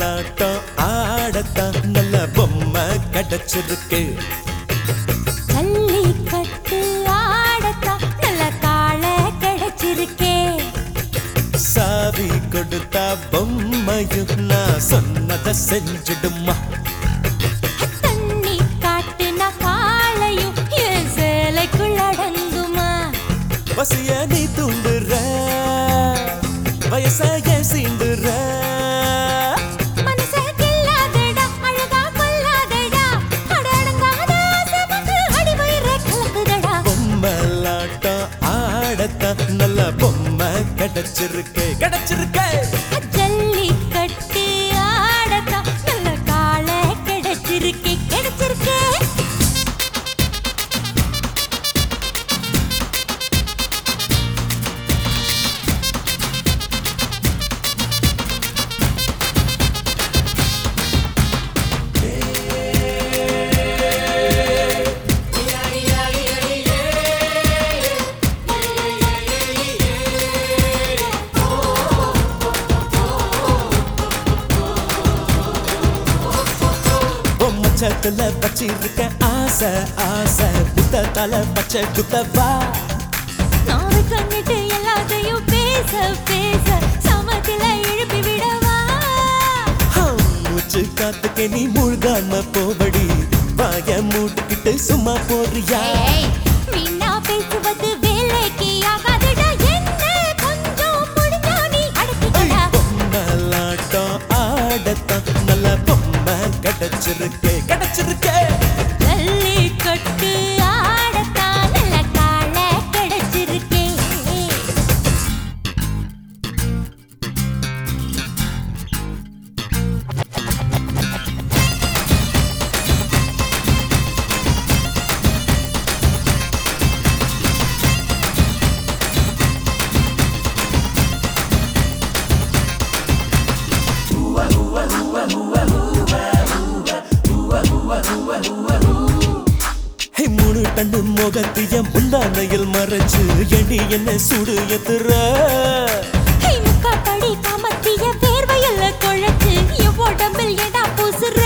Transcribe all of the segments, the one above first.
பொம்மலாட்டம் ஆடத்தான் நல்ல பொம்மை கிடைச்சிருக்கு ஜல்லிக்கட்டு ஆடத்தான் நல்ல காளை கிடைச்சிருக்கே சாவி கொடுத்தா பொம்மையும் நான் சொன்னதை செஞ்சிடுமா தண்ணி காட்டுனா காளையும் என் சேலைக்குள் அடங்குமா பசிய நீ தூண்டுற வயசாய சீண்டுற மனசே கில்லாதடா, அழகா கொல்லாதடா. அட அடங்காத ஆசை வந்து அடிவயிறை கலக்குதடா. பொம்மலாட்டம் ஆடத்தான் நல்ல பொம்மை கிடைச்சிருக்கு கிடைச்சிருக்கு ஜல்லிக்கட்டு ஆடத்தான் நல்ல காளை கிடைச்சிருக்கே, கிடைச்சிருக்கே. பொம்மச்சத்துல வச்சிருக்க ஆசை ஆசை புத்தத்தால பச்சை குத்தவா நாவை கண்ணிட்டு எல்லாத்தையும் பேச பேச சமத்தில எழுப்பி விடவா ஹம், மூச்சு காத்துக்கு நீ மூழ்காம போபடி வாய மூட்டுக்கிட்டு சும்மா போறியா ஏய், வீணா பேசுவது வேலைக்கு ஆகாதுடா. என்ன கொஞ்சம் முடிஞ்சா நீ அடக்கிக்கடா. பொம்மலாட்டம் ஆடத்தான் நல்ல பொம்மை கிடைச்சிருக்கு கிடைச்சிருக்கு ஜல்லிக்கட்டு ஆடத்தான் நல்ல காளை கிடைச்சிருக்கே. ஹே, மூணு டன்னு முகத்திய முந்தானையில் மறைச்சு எடி என்ன சுடு எத்துற ஹே, முக்காப்படி காமத்திய வேர்வையில குழைச்சு என் உடம்பில் ஏடா பூசுற?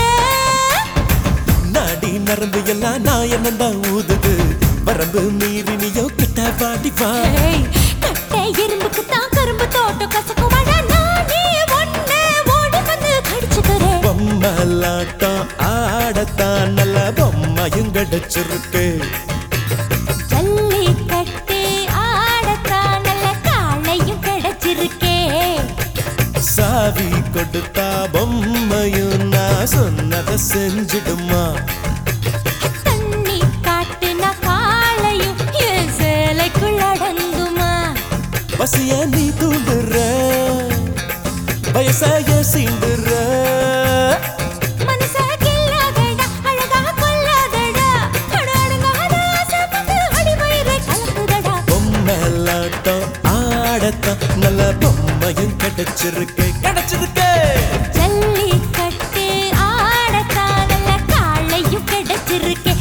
நாடி நரம்பு எல்லாம் நான் என்னதான் ஊதுது வரம்பு மீறி நீயோ கிட்ட பாடி வா ஏய், கட்டை எறும்புக்குத்தான் கரும்பு தோட்டம் கசக்குமாடா. நானே உன்னை ஓடி வந்து கடிச்சுக்கிறேன். பொம்மலாட்டம் ஆடத்தான் நல்ல பொம்மையும் கிடைச்சிருக்கு ஜல்லிக்கட்டு ஆடத்தான் நல்ல காளையும் கிடைச்சிருக்கே. சாவி கொடுத்தா பொம்மையும் நான் சொன்னதை செஞ்சிடுமா தண்ணி காட்டுனா காளையும் என் சேலைக்குள் அடங்குமா? பசிய நீ தூண்டுற வயசாய சீண்டுற மனசே கில்லாதடா, அழகா கொல்லாதடா. அட அடங்காத ஆசை வந்து அடிவயிறை கலக்குதடா. பொம்மலாட்டம் ஆடத்தான் நல்ல பொம்மையும் கிடைச்சிருக்கு கிடைச்சிருக்கு ஜல்லிக்கட்டு ஆடத்தான் நல்ல காளையும் கிடைச்சிருக்கே